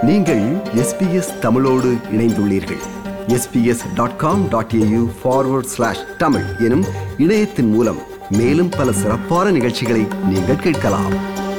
நீங்கள் எஸ்பிஎஸ் தமிழோடு இணைந்துள்ளீர்கள் SBS dot com dot AU forward slash Tamil எனும் இணையத்தின் மூலம் மேலும் பல சிறப்பான நிகழ்ச்சிகளை நீங்கள் கேட்கலாம்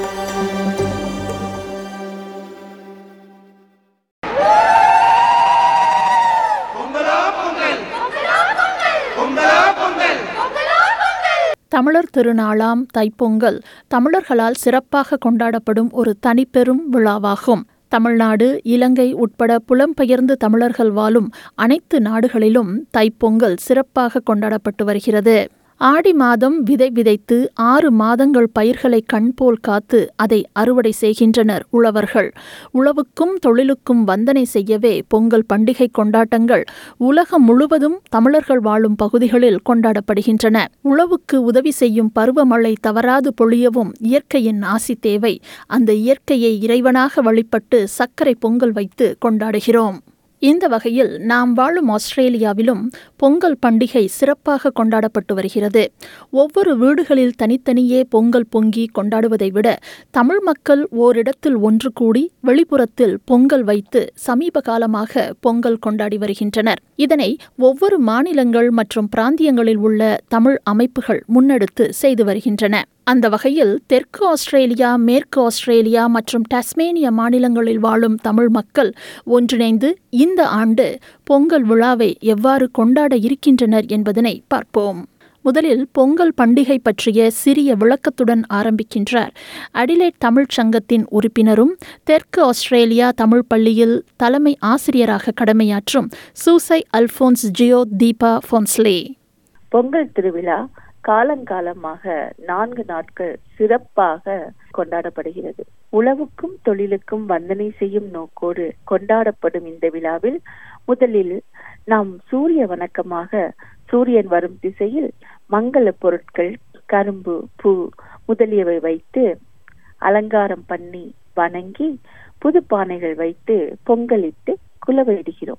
தமிழர் திருநாளாம் தைப்பொங்கல் தமிழர்களால் சிறப்பாக கொண்டாடப்படும் ஒரு தனிப்பெரும் விழாவாகும் தமிழ்நாடு இலங்கை உட்பட புலம்பெயர்ந்து தமிழர்கள் வாழும் அனைத்து நாடுகளிலும் தைப்பொங்கல் சிறப்பாக கொண்டாடப்பட்டு வருகிறது ஆடி மாதம் விதை விதைத்து ஆறு மாதங்கள் பயிர்களை கண்போல் காத்து அதை அறுவடை செய்கின்றனர் உழவர்கள் உழவுக்கும் தொழிலுக்கும் வந்தனை செய்யவே பொங்கல் பண்டிகை கொண்டாட்டங்கள் உலகம் முழுவதும் தமிழர்கள் வாழும் பகுதிகளில் கொண்டாடப்படுகின்றன உழவுக்கு உதவி செய்யும் பருவமழை தவறாது பொழியவும் இயற்கையின் ஆசி தேவை அந்த இயற்கையை இறைவனாக வழிபட்டு சர்க்கரை பொங்கல் வைத்து கொண்டாடுகிறோம் இந்த வகையில் நாம் வாழும் ஆஸ்திரேலியாவிலும் பொங்கல் பண்டிகை சிறப்பாக கொண்டாடப்பட்டு வருகிறது ஒவ்வொரு வீடுகளில் தனித்தனியே பொங்கல் பொங்கி கொண்டாடுவதை விட தமிழ் மக்கள் ஓரிடத்தில் ஒன்று கூடி வெளிப்புறத்தில் பொங்கல் வைத்து சமீப காலமாக பொங்கல் கொண்டாடி வருகின்றனர் இதனை ஒவ்வொரு மாநிலங்கள் மற்றும் பிராந்தியங்களில் உள்ள தமிழ் அமைப்புகள் முன்னெடுத்து செய்து வருகின்றன அந்த வகையில் தெற்கு ஆஸ்திரேலியா மேற்கு ஆஸ்திரேலியா மற்றும் டஸ்மேனியா மாநிலங்களில் வாழும் தமிழ் மக்கள் ஒன்றிணைந்து இந்த ஆண்டு பொங்கல் விழாவை எவ்வாறு கொண்டாட இருக்கின்றனர் என்பதனை பார்ப்போம் முதலில் பொங்கல் பண்டிகை பற்றிய சிறிய விளக்கத்துடன் ஆரம்பிக்கின்றார் அடிலேட் தமிழ்ச் சங்கத்தின் உறுப்பினரும் தெற்கு ஆஸ்திரேலியா தமிழ் பள்ளியில் தலைமை ஆசிரியராக கடமையாற்றும் சூசை அல்போன்ஸ் ஜியோ தீபா ஃபோன்ஸ்லே பொங்கல் திருவிழா காலங்காலமாக நான்கு நாட்கள் சிறப்பாக கொண்டாடப்படுகிறது உழவுக்கும் தொழிலுக்கும் வந்தனை செய்யும் நோக்கோடு கொண்டாடப்படும் இந்த விழாவில் முதலில் நாம் சூரிய வணக்கமாக சூரியன் வரும் திசையில் மங்கள பொருட்கள் கரும்பு பூ முதலியவை வைத்து அலங்காரம் பண்ணி வணங்கி புது பானைகள் வைத்து பொங்கலிட்டு குலவையிடுகிறோம்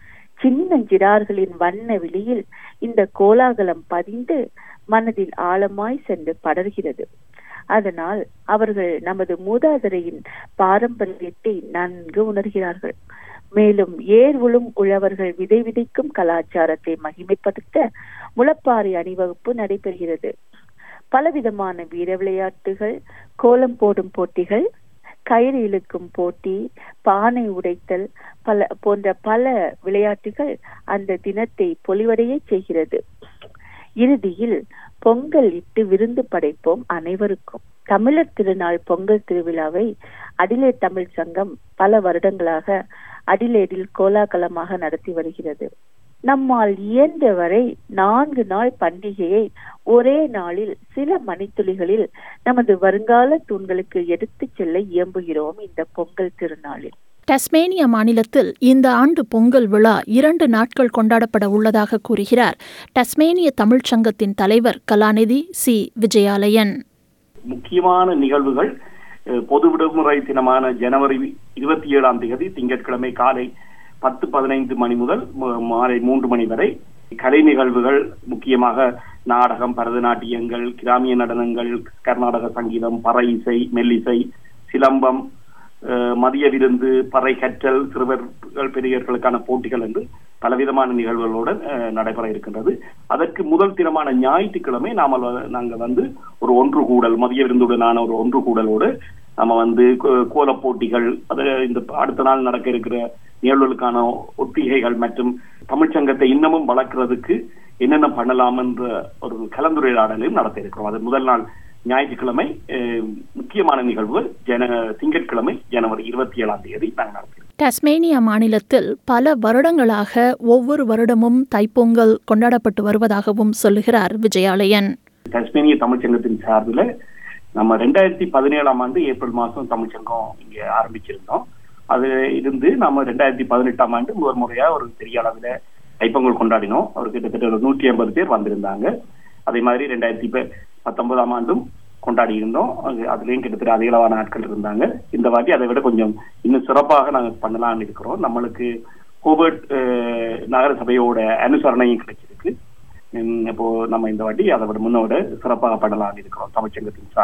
சின்னஞ்சிறார்களின் வண்ண வெளியில் இந்த கோலாகலம் பதிந்து மனதில் ஆழமாய் சென்று படர்கிறது அதனால் அவர்கள் நமது மூதாதையின் பாரம்பரியத்தை நன்கு உணர்கிறார்கள் மேலும் ஏர் உழும் உழவர்கள் விதை விதைக்கும் கலாச்சாரத்தை மகிமைப்படுத்த முளப்பாரி அணிவகுப்பு நடைபெறுகிறது பலவிதமான வீர விளையாட்டுகள் கோலம் போடும் போட்டிகள் கயிறு இழுக்கும் போட்டி பானை உடைத்தல் பல போன்ற பல விளையாட்டுகள் அந்த தினத்தை பொலிவடைய செய்கிறது இறுதியில் பொங்கல் இட்டு விருந்து படைப்போம் அனைவருக்கும் தமிழர் திருநாள் பொங்கல் திருவிழாவை அடிலே தமிழ் சங்கம் பல வருடங்களாக அடிலேடில் கோலாகலமாக நடத்தி வருகிறது நம்மால் இயன்றவரை நான்கு நாள் பண்டிகையை ஒரே நாளில் சில மணித்துளிகளில் நமது வருங்கால தூண்களுக்கு எடுத்துச் செல்ல இயம்புகிறோம் இந்த பொங்கல் திருநாளில் டஸ்மேனியா மாநிலத்தில் இந்த ஆண்டு பொங்கல் விழா இரண்டு நாட்கள் கொண்டாடப்பட உள்ளதாக கூறுகிறார் டஸ்மேனிய தமிழ்ச் சங்கத்தின் தலைவர் கலாநிதி சி விஜயாலயன் முக்கியமான நிகழ்வுகள் பொது விடுமுறை தினமான ஜனவரி இருபத்தி ஏழாம் தேதி திங்கட்கிழமை காலை பத்து பதினைந்து மணி முதல் மாலை மூன்று மணி வரை கலை நிகழ்வுகள் முக்கியமாக நாடகம் பரதநாட்டியங்கள் கிராமிய நடனங்கள் கர்நாடக சங்கீதம் பறை இசை மெல்லிசை சிலம்பம் மதிய விருந்து பறை கற்றல் சிறுவர்கள் பெரியவர்களுக்கான போட்டிகள் என்று பலவிதமான நிகழ்வுகளோடு நடைபெற இருக்கின்றது அதற்கு முதல் தினமான ஞாயிற்றுக்கிழமை நாம நாங்க வந்து ஒரு ஒன்று கூடல் மதிய விருந்துடனான ஒரு ஒன்று கூடலோடு நம்ம வந்து கோல போட்டிகள் அது இந்த அடுத்த நாள் நடக்க இருக்கிற நிகழ்வுகளுக்கான ஒத்திகைகள் மற்றும் தமிழ்ச்சங்கத்தை இன்னமும் வளர்க்கறதுக்கு என்னென்ன பண்ணலாம் என்ற ஒரு கலந்துரையாடலையும் நடத்த இருக்கிறோம் அது முதல் நாள் ஞாயிற்றுக்கிழமை முக்கியமான நிகழ்வு ஜன திங்கட்கிழமை ஜனவரி இருபத்தி ஏழாம் தேதி நாங்கள் நடத்துகிறோம் டஸ்மேனியா மாநிலத்தில் பல வருடங்களாக ஒவ்வொரு வருடமும் தைப்பொங்கல் கொண்டாடப்பட்டு வருவதாகவும் சொல்லுகிறார் விஜயாலயன் டஸ்மேனிய தமிழ்ச்சங்கத்தின் சார்பில் நம்ம ரெண்டாயிரத்தி பதினேழாம் ஆண்டு ஏப்ரல் மாதம் தமிழ்ச்சங்கம் இங்க ஆரம்பிச்சிருந்தோம் அது இருந்து நம்ம ரெண்டாயிரத்தி பதினெட்டாம் ஆண்டு முதல் முறையா ஒரு பெரிய அளவில் தைப்பொங்கல் கொண்டாடினோம் அவர் கிட்டத்தட்ட ஒரு நூற்றி ஐம்பது பேர் வந்திருந்தாங்க அதே மாதிரி ரெண்டாயிரத்தி பத்தொன்பதாம் ஆண்டும் கொண்டாடி இருந்தோம் அதுலயும் கிட்டத்தட்ட அதிக அளவான ஆட்கள் இருந்தாங்க இந்த வாட்டி அதை விட கொஞ்சம் இன்னும் சிறப்பாக நாங்கள் பண்ணலாம்னு இருக்கிறோம் நம்மளுக்கு கோபர்ட் நகர சபையோட அனுசரணையும் கிடைச்சிருக்கு இப்போ நம்ம இந்த வாட்டி அதை விட முன்னோட சிறப்பாக பண்ணலாம்னு இருக்கிறோம் தமிழ்ச்சங்கத்தின் சார்பில்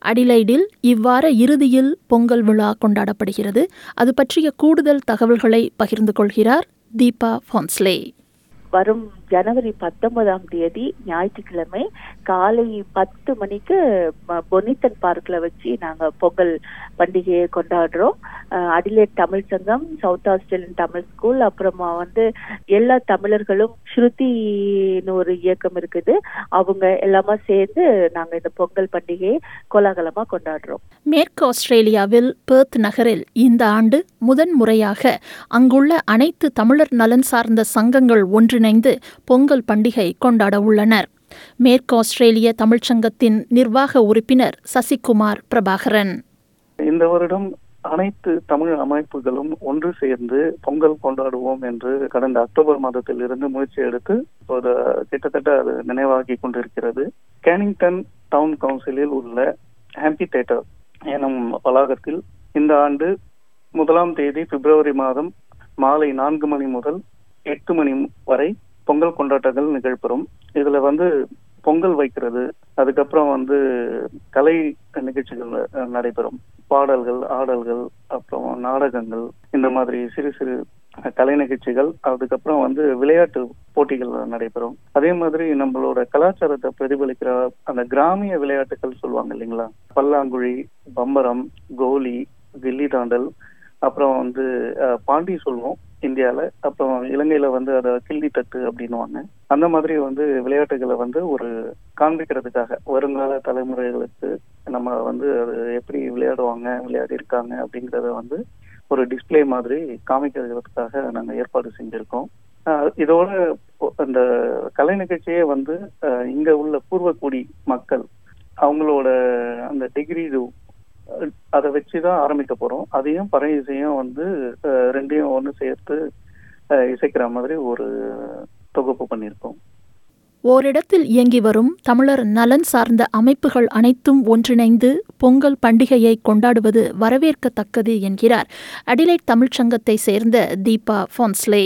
அடிலைடில் இவ்வார இறுதியில் பொங்கல் விழா கொண்டாடப்படுகிறது அது பற்றிய கூடுதல் தகவல்களை பகிர்ந்து கொள்கிறார் தீபா ஃபான்ஸ்லே வரும் ஜனவரி பத்தொன்பதாம் தேதி ஞாயிற்றுக்கிழமை காலை பத்து மணிக்கு ம- பொனித்தன் பார்க்ல வச்சு நாங்க பொங்கல் பண்டிகையை கொண்டாடுறோம் அஹ் அடிலேட் தமிழ் சங்கம் சவுத் ஆஸ்திரேலியன் தமிழ் ஸ்கூல் அப்புறமா வந்து எல்லா தமிழர்களும் ஸ்ருதின்னு ஒரு இயக்கம் இருக்குது அவங்க எல்லாமே சேர்ந்து நாங்க இந்த பொங்கல் பண்டிகையை கோலாகலமா கொண்டாடுறோம் மேற்கு ஆஸ்திரேலியாவில் பெர்த் நகரில் இந்த ஆண்டு முதன் முறையாக அங்குள்ள அனைத்து தமிழர் நலன் சார்ந்த சங்கங்கள் ஒன்றிணைந்து பொங்கல் பண்டிகை கொண்டாட உள்ளனர் மேற்கு ஆஸ்திரேலிய தமிழ்ச்சங்கத்தின் நிர்வாக உறுப்பினர் சசிகுமார் பிரபாகரன் இந்த வருடம் அனைத்து தமிழ் அமைப்புகளும் ஒன்று சேர்ந்து பொங்கல் கொண்டாடுவோம் என்று கடந்த அக்டோபர் மாதத்தில் இருந்து முயற்சி எடுத்து ஒரு கிட்டத்தட்ட அது நினைவாகி கொண்டிருக்கிறது கேனிங்டன் டவுன் கவுன்சிலில் உள்ள ஹாம்பி தேட்டர் எனும் வளாகத்தில் இந்த ஆண்டு முதலாம் தேதி பிப்ரவரி மாதம் மாலை நான்கு மணி முதல் எட்டு மணி வரை பொங்கல் கொண்டாட்டங்கள் நிகழ்பெறும் இதுல வந்து பொங்கல் வைக்கிறது அதுக்கப்புறம் வந்து கலை நிகழ்ச்சிகள் அஹ், நடைபெறும் பாடல்கள் ஆடல்கள் அப்புறம் நாடகங்கள் இந்த மாதிரி சிறு சிறு அஹ், கலை நிகழ்ச்சிகள் அதுக்கப்புறம் வந்து விளையாட்டு போட்டிகள் நடைபெறும் அதே மாதிரி நம்மளோட கலாச்சாரத்தை பிரதிபலிக்கிற அந்த கிராமிய விளையாட்டுகள் சொல்லுவாங்க இல்லைங்களா பல்லாங்குழி பம்பரம் கோலி கில்லி தாண்டல் அப்புறம் வந்து அஹ், பாண்டி சொல்லுவோம் இந்தியால அப்புறம் இலங்கையில வந்து அதை கில்லி தட்டு அப்படின்னுவாங்க அந்த மாதிரி வந்து விளையாட்டுகளை வந்து ஒரு காண்பிக்கிறதுக்காக வருங்கால தலைமுறைகளுக்கு நம்ம வந்து அது எப்படி விளையாடுவாங்க விளையாடி இருக்காங்க அப்படிங்கறத வந்து ஒரு டிஸ்ப்ளே மாதிரி காமிக்கிறதுக்காக நாங்க ஏற்பாடு செஞ்சிருக்கோம் ஆஹ் இதோட அந்த கலை நிகழ்ச்சியே வந்து ஆஹ் இங்க உள்ள பூர்வக்குடி மக்கள் அவங்களோட அந்த டிகிரி அதை வச்சுதான் ஆரம்பிக்க போறோம் அதையும் பறை இசையும் வந்து ஆஹ் ரெண்டையும் ஒன்று சேர்த்து ஆஹ் இசைக்கிற மாதிரி ஒரு தொகுப்பு பண்ணியிருக்கோம் ஓரிடத்தில் இயங்கி வரும் தமிழர் நலன் சார்ந்த அமைப்புகள் அனைத்தும் ஒன்றிணைந்து பொங்கல் பண்டிகையை கொண்டாடுவது வரவேற்கத்தக்கது என்கிறார் அடிலைட் தமிழ்ச்சங்கத்தை சேர்ந்த தீபா ஃபான்ஸ்லே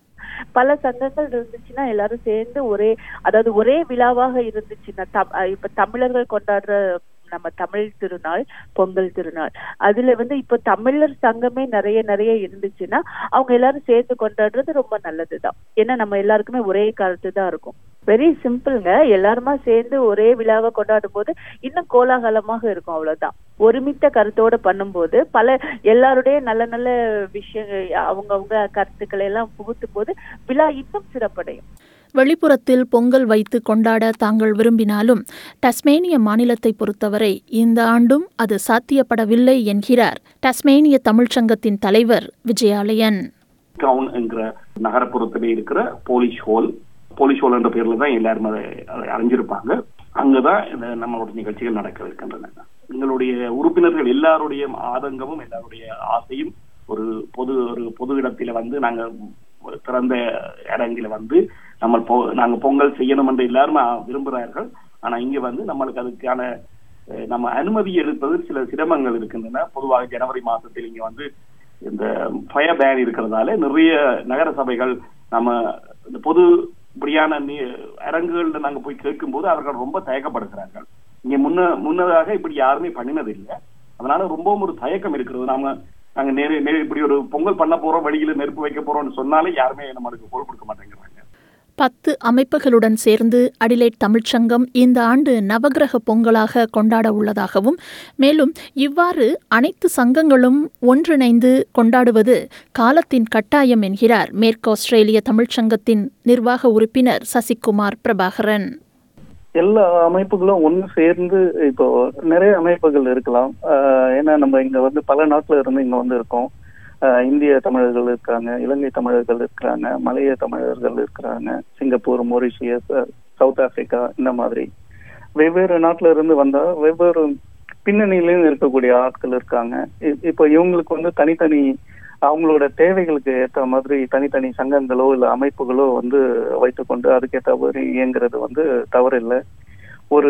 பல சங்கங்கள் இருந்துச்சுன்னா எல்லாரும் சேர்ந்து ஒரே அதாவது ஒரே விழாவாக இருந்துச்சுன்னா தம்- அஹ் இப்ப தமிழர்கள் கொண்டாடுற நம்ம தமிழ் திருநாள் பொங்கல் திருநாள் அதுல வந்து இப்ப தமிழர் சங்கமே நிறைய நிறைய இருந்துச்சுன்னா அவங்க எல்லாரும் சேர்ந்து கொண்டாடுறது ரொம்ப நல்லதுதான் ஏன்னா நம்ம எல்லாருக்குமே ஒரே கருத்து தான் இருக்கும் வெரி சிம்பிள்ங்க எல்லாருமா சேர்ந்து ஒரே விழாவை கொண்டாடும் போது இன்னும் கோலாகலமாக இருக்கும் அவ்வளவுதான் ஒருமித்த கருத்தோட பண்ணும்போது பல எல்லாருடைய நல்ல நல்ல விஷயங்கள் அவங்கவங்க கருத்துக்களை எல்லாம் புகுத்தும் போது விழா இன்னும் சிறப்படையும் வெளிப்புறத்தில் பொங்கல் வைத்து கொண்டாட தாங்கள் விரும்பினாலும் டஸ்மேனிய மாநிலத்தை பொறுத்தவரை இந்த ஆண்டும் அது சாத்தியப்படவில்லை என்கிறார் டஸ்மேனிய தமிழ்ச்சங்கத்தின் தலைவர் விஜயாலயன் டவுன் என்கிற நகரப்புறத்திலே இருக்கிற போலீஸ் ஹோல் போலீஸ் ஹோல் என்ற பேர்ல தான் எல்லாரும் அதை அதை அறிஞ்சிருப்பாங்க அங்கதான் இந்த நம்மளோட நிகழ்ச்சிகள் நடக்க இருக்கின்றன எங்களுடைய உறுப்பினர்கள் எல்லாருடைய ஆதங்கமும் எல்லாருடைய ஆசையும் ஒரு பொது ஒரு பொது இடத்தில வந்து நாங்க ஒரு திறந்த இடங்கில வந்து நம்ம பொ- நாங்க பொங்கல் செய்யணும் என்று எல்லாரும் விரும்புகிறார்கள் ஆனா இங்க வந்து நம்மளுக்கு அதுக்கான அஹ், நம்ம அனுமதி எடுப்பது சில சிரமங்கள் இருக்கின்றன பொதுவாக ஜனவரி மாசத்தில் இங்க வந்து இந்த ஃபயர் பேன் இருக்கிறதால நிறைய நகர சபைகள் நம்ம இந்த பொது இப்படியான நீ- அரங்குகள்ல நாங்க போய் கேட்கும்போது அவர்கள் ரொம்ப தயக்கப்படுகிறார்கள் இங்க முன்ன முன்னதாக இப்படி யாருமே பண்ணினது இல்லை அதனால ரொம்பவும் ஒரு தயக்கம் இருக்கிறது நாம நாங்க நேர நேர இப்படி ஒரு பொங்கல் பண்ண போறோம் வழியில நெருப்பு வைக்க போறோம்னு சொன்னாலே யாருமே நம்மளுக்கு பொருள் கொடுக்க மாட்டேங்கிறாங்க பத்து அமைப்புகளுடன் சேர்ந்து அடிலைட் தமிழ்ச்சங்கம் இந்த ஆண்டு நவக்கிரக பொங்கலாக கொண்டாட உள்ளதாகவும் மேலும் இவ்வாறு அனைத்து சங்கங்களும் ஒன்றிணைந்து கொண்டாடுவது காலத்தின் கட்டாயம் என்கிறார் மேற்கு ஆஸ்திரேலிய தமிழ்ச்சங்கத்தின் நிர்வாக உறுப்பினர் சசிகுமார் பிரபாகரன் எல்லா அமைப்புகளும் ஒன்று சேர்ந்து இப்போ நிறைய அமைப்புகள் இருக்கலாம் ஆஹ் ஏன்னா நம்ம இங்க வந்து பல நாட்டுல இருந்து இங்க வந்து இருக்கோம் ஆஹ் இந்திய தமிழர்கள் இருக்காங்க இலங்கை தமிழர்கள் இருக்கிறாங்க மலைய தமிழர்கள் இருக்கிறாங்க Singapore Mauritius uh South Africa இந்த மாதிரி வெவ்வேறு நாட்டுல இருந்து வந்தா வெவ்வேறு பின்னணியிலும் இருக்கக்கூடிய ஆட்கள் இருக்காங்க இ- இப்போ இவங்களுக்கு வந்து தனித்தனி அவங்களோட தேவைகளுக்கு ஏற்ற மாதிரி தனித்தனி சங்கங்களோ இல்ல அமைப்புகளோ வந்து வைத்துக்கொண்டு அதுக்கேற்ற மாதிரி இயங்குறது வந்து தவறில்லை ஒரு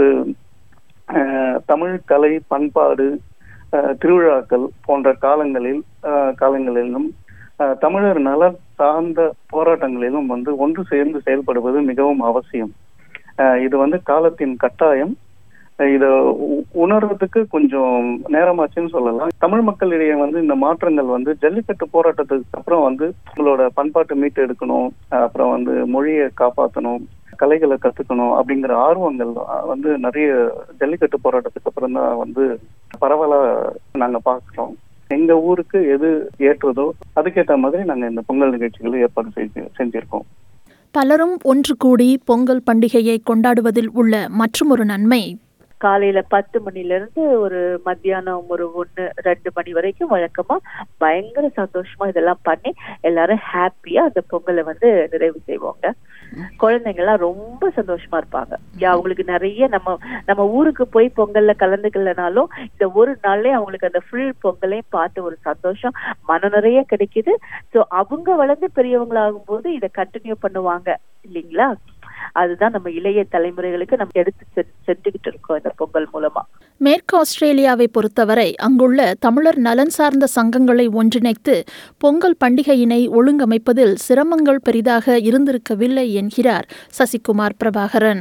அஹ், தமிழ் கலை பண்பாடு அஹ், திருவிழாக்கள் போன்ற காலங்களில் அஹ், காலங்களிலும் அஹ், தமிழர் நலன் சார்ந்த போராட்டங்களிலும் வந்து ஒன்று சேர்ந்து செயல்படுவது மிகவும் அவசியம் அஹ், இது வந்து காலத்தின் கட்டாயம் இத உ- உணர்றதுக்கு கொஞ்சம் நேரமாச்சுன்னு சொல்லலாம் தமிழ் மக்களிடையே வந்து இந்த மாற்றங்கள் வந்து ஜல்லிக்கட்டு போராட்டத்துக்கு அப்புறம் வந்து நம்மளோட பண்பாட்டை மீட்டு எடுக்கணும் அஹ் அப்புறம் வந்து மொழியை காப்பாற்றணும் கலைகளை கத்துக்கணும் அப்படிங்கிற ஆர்வங்கள் அஹ், வந்து நிறைய ஜல்லிக்கட்டு போராட்டத்துக்கு அப்புறம் தான் வந்து பரவலா நாங்க பார்க்கிறோம் எங்க ஊருக்கு எது ஏற்றதோ அதுக்கேற்ற மாதிரி நாங்க இந்த பொங்கல் நிகழ்ச்சிகளை ஏற்பாடு செய்து செஞ்சிருக்கோம் பலரும் ஒன்று கூடி பொங்கல் பண்டிகையை கொண்டாடுவதில் உள்ள மற்றுமொரு நன்மை காலையில பத்து மணில இருந்து ஒரு மத்தியானம் ஒரு ஒண்ணு ரெண்டு மணி வரைக்கும் வழக்கமா பயங்கர சந்தோஷமா இதெல்லாம் பண்ணி எல்லாரும் ஹாப்பியா அந்த பொங்கலை வந்து நிறைவு செய்வாங்க குழந்தைங்க எல்லாம் ரொம்ப சந்தோஷமா இருப்பாங்க யா, அவங்களுக்கு நிறைய நம்ம நம்ம ஊருக்கு போய் பொங்கல்ல கலந்துக்கலனாலும் இந்த ஒரு நாள்லயே அவங்களுக்கு அந்த ஃபுல் பொங்கலையும் பார்த்து ஒரு சந்தோஷம் மன நிறைய கிடைக்குது சோ அவங்க வளர்ந்து பெரியவங்களாகும் போது இதை கண்டினியூ பண்ணுவாங்க இல்லைங்களா அதுதான் நம்ம இளைய தலைமுறைகளுக்கு நம்ம எடுத்து செ- செஞ்சுக்கிட்டு இருக்கோம் இந்த பொங்கல் மூலமா மேற்கு ஆஸ்திரேலியாவை பொறுத்தவரை அங்குள்ள தமிழர் நலன் சார்ந்த சங்கங்களை ஒன்றிணைத்து பொங்கல் பண்டிகையினை ஒழுங்கமைப்பதில் சிரமங்கள் பெரிதாக இருந்திருக்கவில்லை என்கிறார் சசிகுமார் பிரபாகரன்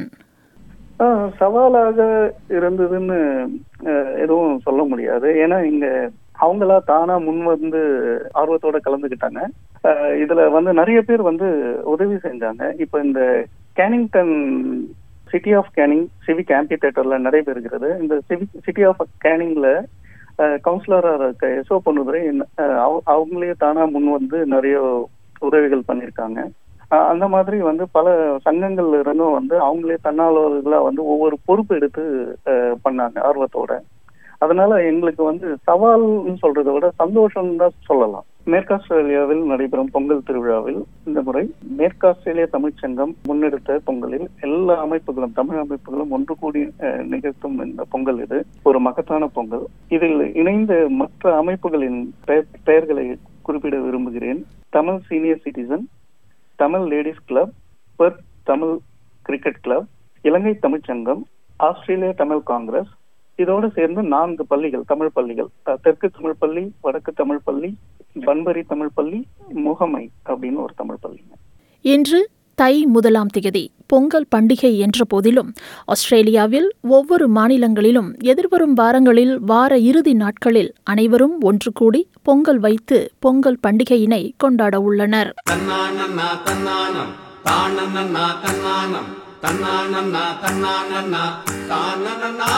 ஆஹ் சவாலாக இருந்ததுன்னு அஹ், எதுவும் சொல்ல முடியாது ஏன்னா இங்க அவங்களா தானா முன் வந்து ஆர்வத்தோட கலந்துக்கிட்டாங்க அஹ், இதுல வந்து நிறைய பேர் வந்து உதவி செஞ்சாங்க இப்ப இந்த Cannington city of Canning civic ஆம்பி தேட்டர்ல நடைபெறுகிறது இந்த சிவிக் சிட்டி ஆஃப் கேனிங்ல கவுன்சிலரா இருக்க எஸ்ஓ பொண்ணுதுரை அஹ், அவ- அவங்களே தானா முன் வந்து நிறைய உதவிகள் பண்ணியிருக்காங்க அஹ் அந்த மாதிரி வந்து பல சங்கங்கள்ல இருந்தும் வந்து அவங்களே தன்னார்வலர்களா வந்து ஒவ்வொரு பொறுப்பு எடுத்து அஹ், பண்ணாங்க ஆர்வத்தோட அதனால எங்களுக்கு வந்து சவால்னு சொல்றதை விட சந்தோஷம் தான் சொல்லலாம் மேற்காஸ்திரேலியாவில் நடைபெறும் பொங்கல் திருவிழாவில் இந்த முறை மேற்காஸ்திரேலிய தமிழ்ச் சங்கம் முன்னெடுத்த பொங்கலில் எல்லா அமைப்புகளும் தமிழ் அமைப்புகளும் ஒன்று கூடி அஹ், நிகழ்த்தும் இந்த பொங்கல் இது ஒரு மகத்தான பொங்கல் இதில் இணைந்த மற்ற அமைப்புகளின் பெயர்- பெயர்களை குறிப்பிட விரும்புகிறேன் Tamil senior citizen Tamil ladies club Perth Tamil cricket club Ilangai தமிழ்ச் சங்கம் ஆஸ்திரேலிய தமிழ் காங்கிரஸ் இதோடு சேர்ந்து நான்கு பள்ளிகள் தமிழ் பள்ளிகள் அஹ், தெற்கு தமிழ் பள்ளி வடக்கு தமிழ் பள்ளி பன்பரி தமிழ் பள்ளி முகமை அப்படின்னு ஒரு தமிழ் பள்ளிங்க இன்று தை முதலாம் திகதி பொங்கல் பண்டிகை என்ற போதிலும் ஆஸ்திரேலியாவில் ஒவ்வொரு மாநிலங்களிலும் எதிர்வரும் வாரங்களில் வார இறுதி நாட்களில் அனைவரும் ஒன்று கூடி பொங்கல் வைத்து பொங்கல் பண்டிகையினை கொண்டாட உள்ளனர் தன்னானன்னா தன்னானம் தானன்னா தன்னானம் தன்னானன்னா தன்னானன்னா தானன்னா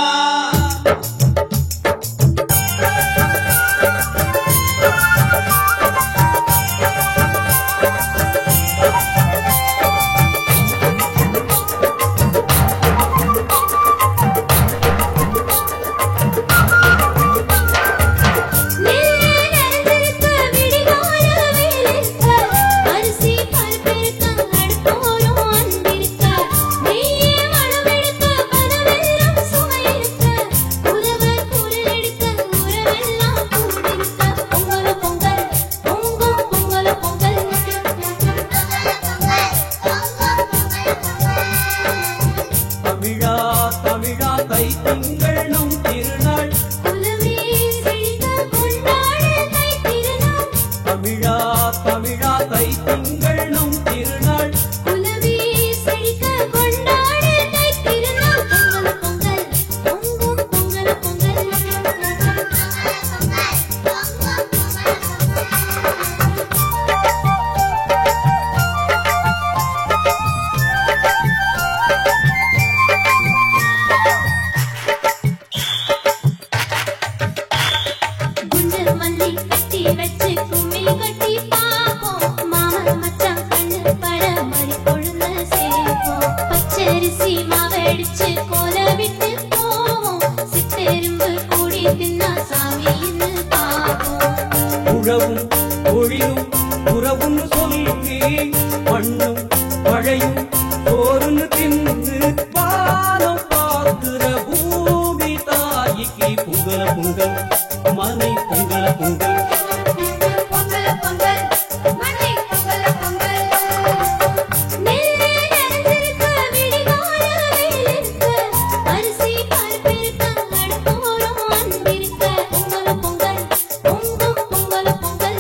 நெல்லெடுக்க விடிகால வேலிருக்க அரிசி பருப்பெடுக்க அடுப்போரும் அன்பிருக்க நெய்யே மணமெடுக்க பதவெல்லாம் சுவையிருக்க உறவர் குரலெடுக்க உறவெல்லாம் கூடிருக்க பொங்கல் பொங்கல் பொங்கும் பொங்கல் பொங்கல் தமிழா தமிழா தை திங்களும் திருநாள் குலமே செழிக்க கொண்டாட தை திருநாள் தமிழா தமிழா தை திங்களும் திருநாள் குலவே செழிக்க கொண்டாட தை திருநாள் பொங்கல் பொங்கல் பொங்கும் பொங்கல் பொங்கல் குண்டு மல்லி கட்டி வச்சு கும்மி கட்டி பாப்போம் மாமன் மச்சான் கண்ணு பட மறி கொழுந்த சேர்ப்போம் பச்சரிசி மாவடிச்சு கோல விட்டு போவோம் சித்தெரும்பு கூடி தின்னா சாமின்னு பாப்போம் உழவும் ஒழியும் உறவும் சொல்லி மண்ணும் மழையும் சோறுன்னு தின்னு வானம் பார்க்கிற பூமி தாய்க்கு பொங்கல பொங்கல் மனை பொங்கல பொங்கல் பொங்கல் பொங்கல் மண்ணை பொங்கல் பொங்கல் நெல்லே நனைஞ்சிருக்க விடிகால வெயிலிருக்க அரிசி பருப்பிருக்க அடுப்போரும் அன்பிருக்க பொங்கல் பொங்கல் பொங்கும் பொங்கல் பொங்கல்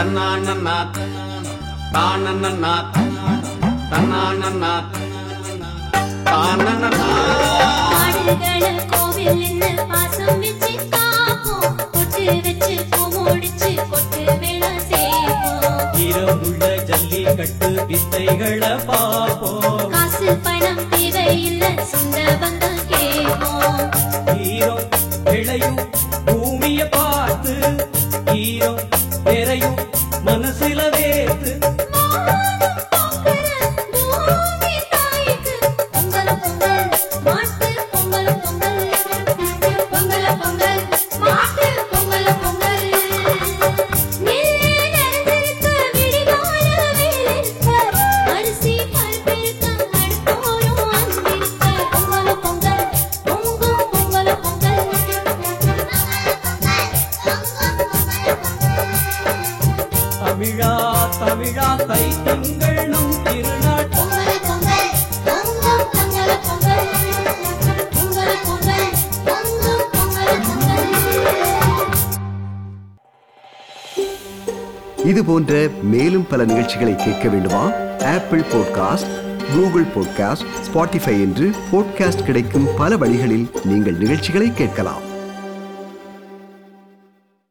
தன்னானன்னா தானன்னா தன்னானன்னா தானன்னா ஆடுகள கோவில்னு பாசம் வச்சு காப்போம் பொட்டு வச்சு பூ முடிச்சு கொட்டு மேளம் செய்வோம் ஈரமுள்ள ஜல்லிக்கட்டு வித்தைகளை பார்ப்போம் காசு பணம் தேவையில்லை சொந்த பந்தம் கேட்போம் ஈரம் விளையும் பூமிய பார்த்து ஈரம் பெறையும் மனசுல வேத்து பூமி தாய்க்கு பொங்கல் பொங்கல் மாட்டு பொங்கல் பொங்கல் பொங்கல் பொங்கல் மாட்டு பொங்கல் பொங்கல் நெல்லறுக்க விடிகால வேலிருக்க அரிசி பருப்பிருக்க அடுப்போரும் அங்கிருக்க பொங்கல் பொங்கல் பொங்கும் பொங்கல் பொங்கல் தமிழா தமிழா தை திங்கள் நம் திருநாள் பொங்கல் பொங்கல் பொங்கும் பொங்கல் பொங்கல் பொங்கல் பொங்கல் பொங்கும் பொங்கல் பொங்கல் இது போன்ற மேலும் பல நிகழ்ச்சிகளை கேட்க வேண்டுமா Apple podcast Google podcast Spotify என்று பாட்காஸ்ட் கிடைக்கும் பல வழிகளில் நீங்கள் நிகழ்ச்சிகளை கேட்கலாம்